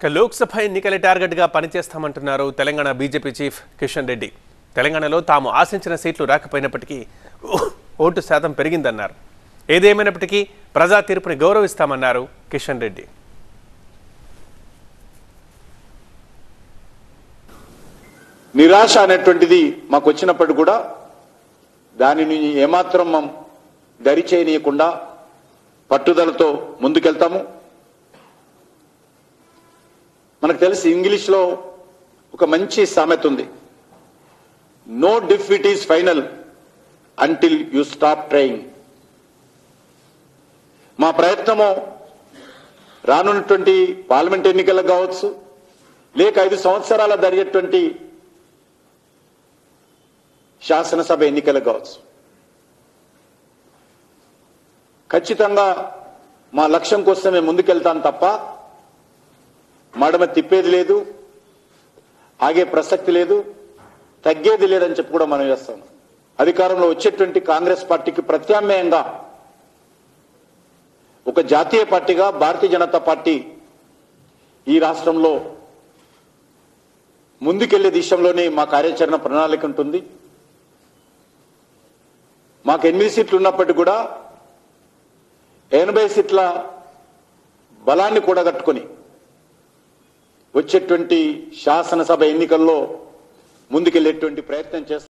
ఇక లోక్సభ ఎన్నికల టార్గెట్గా పనిచేస్తామంటున్నారు తెలంగాణ బీజేపీ చీఫ్ కిషన్ రెడ్డి తెలంగాణలో తాము ఆశించిన సీట్లు రాకపోయినప్పటికీ ఓ- ఓటు శాతం పెరిగిందన్నారు ఏదేమైనప్పటికీ ప్రజా తీర్పుని గౌరవిస్తామన్నారు కిషన్ రెడ్డి నిరాశ అనేటువంటిది మాకు వచ్చినప్పటికీ కూడా దానిని ఏమాత్రం మనం దరి చేయనీయకుండా పట్టుదలతో ముందుకెళ్తాము మనకు తెలిసి ఇంగ్లీష్లో ఒక మంచి సామెత ఉంది no defeat is final until you stop trying మా ప్రయత్నము రానున్నటువంటి పార్లమెంట్ ఎన్నికలకు కావచ్చు లేక ఐదు సంవత్సరాల జరిగేటువంటి శాసనసభ ఎన్నికలకు కావచ్చు ఖచ్చితంగా మా లక్ష్యం కోసం మేము ముందుకెళ్తాం తప్ప మడమ తిప్పేది లేదు ఆగే ప్రసక్తి లేదు తగ్గేది లేదని చెప్పి కూడా మనం చేస్తాం అధికారంలో వచ్చేటువంటి కాంగ్రెస్ పార్టీకి ప్రత్యామ్నాయంగా ఒక జాతీయ పార్టీగా భారతీయ జనతా పార్టీ ఈ రాష్ట్రంలో ముందుకెళ్లే దిశలోనే మా కార్యాచరణ ప్రణాళిక ఉంటుంది మాకు ఎనిమిది సీట్లు ఉన్నప్పటికీ కూడా ఎనభై సీట్ల బలాన్ని కూడగట్టుకొని వచ్చేటువంటి శాసనసభ ఎన్నికల్లో ముందుకెళ్లేటువంటి ప్రయత్నం చేస్తాం